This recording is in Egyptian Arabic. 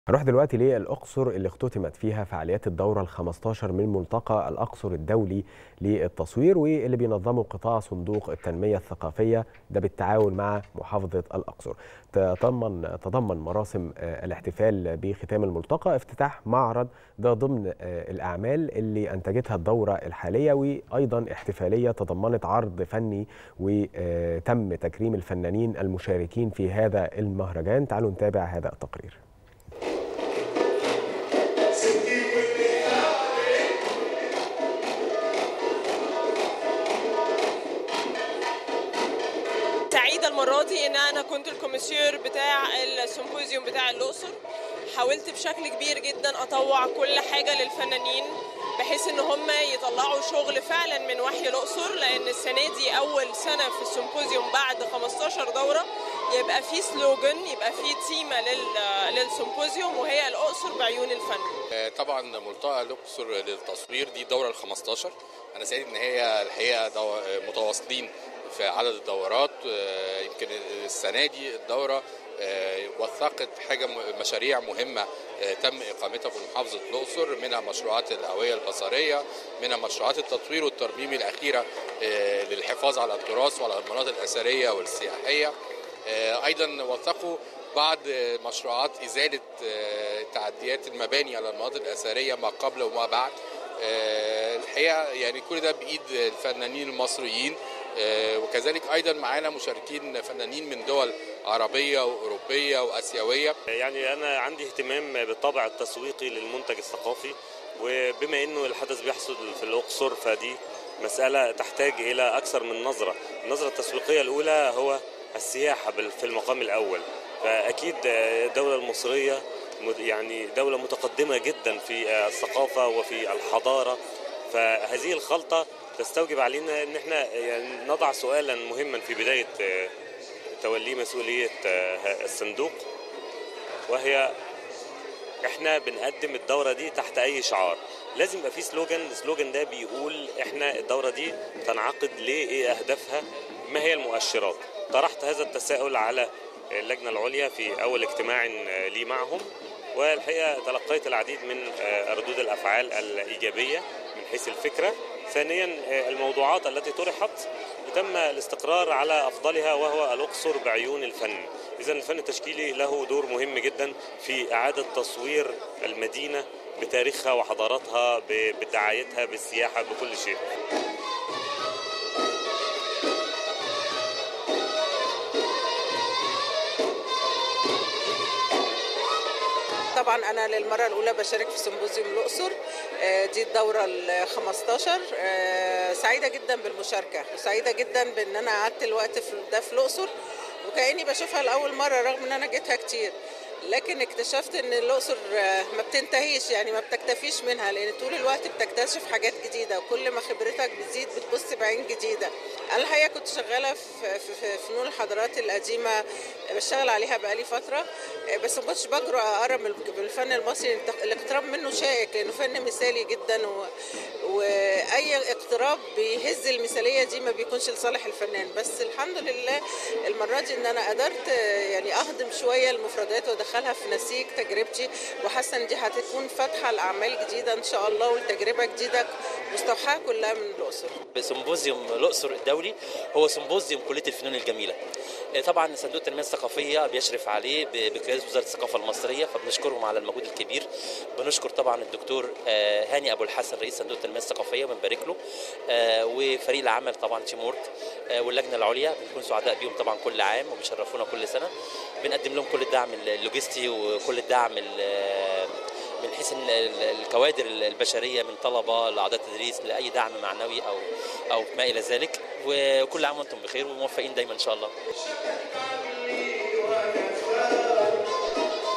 هنروح دلوقتي للأقصر اللي اختتمت فيها فعاليات الدورة ال 15 من ملتقى الأقصر الدولي للتصوير واللي بينظمه قطاع صندوق التنمية الثقافية ده بالتعاون مع محافظة الأقصر. تضمن تضمن مراسم الاحتفال بختام الملتقى افتتاح معرض ده ضمن الأعمال اللي أنتجتها الدورة الحالية وأيضا احتفالية تضمنت عرض فني وتم تكريم الفنانين المشاركين في هذا المهرجان. تعالوا نتابع هذا التقرير. سعيده المره دي ان انا كنت الكوميسيور بتاع السيمبوزيوم بتاع الاقصر حاولت بشكل كبير جدا اطوع كل حاجه للفنانين بحيث ان هم يطلعوا شغل فعلا من وحي الاقصر لان السنه دي اول سنه في السيمبوزيوم بعد 15 دوره يبقى في سلوجن يبقى في تيمه للسيمبوزيوم وهي الاقصر بعيون الفن طبعا ملتقى الاقصر للتصوير دي الدوره ال 15 انا سعيد ان هي الحقيقه متواصلين في عدد الدورات يمكن السنه دي الدوره وثقت حاجه مشاريع مهمه تم اقامتها في محافظه الاقصر منها مشروعات الهويه البصريه منها مشروعات التطوير والترميم الاخيره للحفاظ على التراث وعلى المناطق الاثريه والسياحيه ايضا وثقوا بعض مشروعات ازاله تعديات المباني على المناطق الاثريه ما قبل وما بعد الحقيقه يعني كل ده بايد الفنانين المصريين وكذلك ايضا معانا مشاركين فنانين من دول عربيه واوروبيه واسيويه يعني انا عندي اهتمام بالطابع التسويقي للمنتج الثقافي وبما انه الحدث بيحصل في الاقصر فدي مساله تحتاج الى اكثر من نظره النظره التسويقيه الاولى هو السياحه في المقام الاول فاكيد الدوله المصريه يعني دوله متقدمه جدا في الثقافه وفي الحضاره فهذه الخلطه تستوجب علينا ان احنا يعني نضع سؤالا مهما في بدايه تولي مسؤوليه الصندوق وهي احنا بنقدم الدوره دي تحت اي شعار لازم يبقى في سلوجان السلوجان ده بيقول احنا الدوره دي تنعقد ليه ايه اهدافها ما هي المؤشرات طرحت هذا التساؤل على اللجنه العليا في اول اجتماع لي معهم والحقيقه تلقيت العديد من ردود الافعال الايجابيه من حيث الفكره ثانيا الموضوعات التي طرحت تم الاستقرار على افضلها وهو الاقصر بعيون الفن اذا الفن التشكيلي له دور مهم جدا في اعاده تصوير المدينه بتاريخها وحضاراتها بدعايتها بالسياحه بكل شيء طبعا انا للمره الاولى بشارك في سيمبوزيوم الاقصر دي الدوره ال 15 سعيده جدا بالمشاركه وسعيده جدا بان انا قعدت الوقت في ده في الاقصر وكاني بشوفها لاول مره رغم ان انا جيتها كتير لكن اكتشفت ان الاقصر ما بتنتهيش يعني ما بتكتفيش منها لان طول الوقت بتكتشف حاجات جديده وكل ما خبرتك بتزيد بتبص بعين جديده انا الحقيقه كنت شغاله في, في, في فنون الحضارات القديمه بشتغل عليها بقالي فتره بس ما كنتش بجرؤ اقرب من الفن المصري الاقتراب منه شائك لانه فن مثالي جدا و... واي اقتراب بيهز المثاليه دي ما بيكونش لصالح الفنان بس الحمد لله المره دي ان انا قدرت يعني اهضم شويه المفردات وادخلها في نسيج تجربتي وحاسه ان دي هتكون فاتحه لاعمال جديده ان شاء الله والتجربه جديده مستوحاه كلها من الاقصر. سيمبوزيوم الاقصر الدولي هو سيمبوزيوم كليه الفنون الجميله. طبعا صندوق التنميه الثقافيه بيشرف عليه بقياده وزاره الثقافه المصريه فبنشكرهم على المجهود الكبير. بنشكر طبعا الدكتور هاني ابو الحسن رئيس صندوق التنميه الثقافيه بنبارك له وفريق العمل طبعا تيم وورك واللجنه العليا بنكون سعداء بيهم طبعا كل عام وبيشرفونا كل سنه. بنقدم لهم كل الدعم اللوجستي وكل الدعم من حيث الكوادر البشريه من طلبه لاعضاء تدريس لاي دعم معنوي او او ما الى ذلك وكل عام وانتم بخير وموفقين دايما ان شاء الله